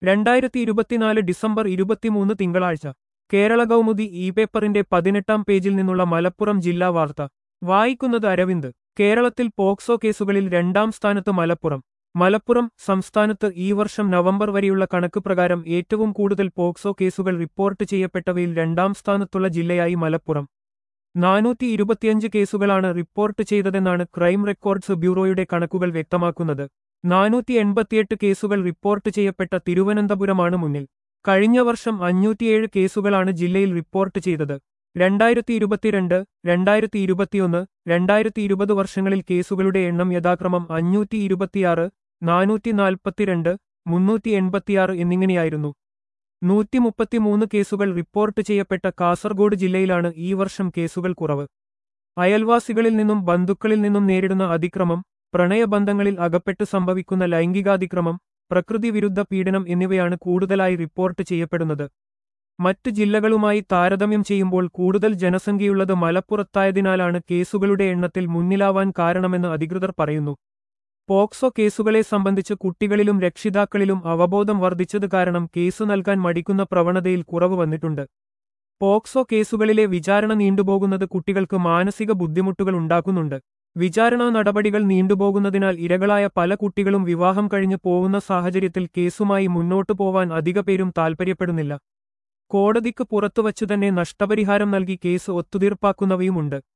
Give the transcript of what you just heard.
രണ്ടായിരത്തി ഇരുപത്തിനാല് ഡിസംബർ ഇരുപത്തിമൂന്ന് തിങ്കളാഴ്ച കേരള കൗമുദി ഇ പേപ്പറിന്റെ പതിനെട്ടാം പേജിൽ നിന്നുള്ള മലപ്പുറം ജില്ലാ വാർത്ത വായിക്കുന്നത് അരവിന്ദ് കേരളത്തിൽ പോക്സോ കേസുകളിൽ രണ്ടാം സ്ഥാനത്ത് മലപ്പുറം മലപ്പുറം സംസ്ഥാനത്ത് ഈ വർഷം നവംബർ വരെയുള്ള കണക്ക് പ്രകാരം ഏറ്റവും കൂടുതൽ പോക്സോ കേസുകൾ റിപ്പോർട്ട് ചെയ്യപ്പെട്ടവയിൽ രണ്ടാം സ്ഥാനത്തുള്ള ജില്ലയായി മലപ്പുറം നാനൂറ്റി ഇരുപത്തിയഞ്ച് കേസുകളാണ് റിപ്പോർട്ട് ചെയ്തതെന്നാണ് ക്രൈം റെക്കോർഡ്സ് ബ്യൂറോയുടെ കണക്കുകൾ വ്യക്തമാക്കുന്നത് നാനൂറ്റി എൺപത്തിയെട്ട് കേസുകൾ റിപ്പോർട്ട് ചെയ്യപ്പെട്ട തിരുവനന്തപുരമാണ് മുന്നിൽ കഴിഞ്ഞ വർഷം അഞ്ഞൂറ്റിയേഴ് കേസുകളാണ് ജില്ലയിൽ റിപ്പോർട്ട് ചെയ്തത് രണ്ടായിരത്തി ഇരുപത്തിരണ്ട് രണ്ടായിരത്തി ഇരുപത്തിയൊന്ന് രണ്ടായിരത്തി ഇരുപത് വർഷങ്ങളിൽ കേസുകളുടെ എണ്ണം യഥാക്രമം അഞ്ഞൂറ്റി ഇരുപത്തിയാറ് നാനൂറ്റി നാൽപ്പത്തിരണ്ട് മുന്നൂറ്റി എൺപത്തിയാറ് എന്നിങ്ങനെയായിരുന്നു നൂറ്റി മുപ്പത്തിമൂന്ന് കേസുകൾ റിപ്പോർട്ട് ചെയ്യപ്പെട്ട കാസർഗോഡ് ജില്ലയിലാണ് ഈ വർഷം കേസുകൾ കുറവ് അയൽവാസികളിൽ നിന്നും ബന്ധുക്കളിൽ നിന്നും നേരിടുന്ന അതിക്രമം പ്രണയബന്ധങ്ങളിൽ അകപ്പെട്ട് സംഭവിക്കുന്ന ലൈംഗികാതിക്രമം പ്രകൃതി വിരുദ്ധ പീഡനം എന്നിവയാണ് കൂടുതലായി റിപ്പോർട്ട് ചെയ്യപ്പെടുന്നത് മറ്റ് ജില്ലകളുമായി താരതമ്യം ചെയ്യുമ്പോൾ കൂടുതൽ ജനസംഖ്യയുള്ളത് മലപ്പുറത്തായതിനാലാണ് കേസുകളുടെ എണ്ണത്തിൽ മുന്നിലാവാൻ കാരണമെന്ന് അധികൃതർ പറയുന്നു പോക്സോ കേസുകളെ സംബന്ധിച്ച് കുട്ടികളിലും രക്ഷിതാക്കളിലും അവബോധം വർദ്ധിച്ചത് കാരണം കേസ് നൽകാൻ മടിക്കുന്ന പ്രവണതയിൽ കുറവ് വന്നിട്ടുണ്ട് പോക്സോ കേസുകളിലെ വിചാരണ നീണ്ടുപോകുന്നത് കുട്ടികൾക്ക് മാനസിക ബുദ്ധിമുട്ടുകൾ ഉണ്ടാക്കുന്നുണ്ട് വിചാരണ നടപടികൾ നീണ്ടുപോകുന്നതിനാൽ ഇരകളായ പല കുട്ടികളും വിവാഹം കഴിഞ്ഞു പോകുന്ന സാഹചര്യത്തിൽ കേസുമായി മുന്നോട്ടു പോവാൻ അധിക പേരും താൽപ്പര്യപ്പെടുന്നില്ല കോടതിക്ക് പുറത്തുവച്ചു തന്നെ നഷ്ടപരിഹാരം നൽകി കേസ് ഒത്തുതീർപ്പാക്കുന്നവയുമുണ്ട്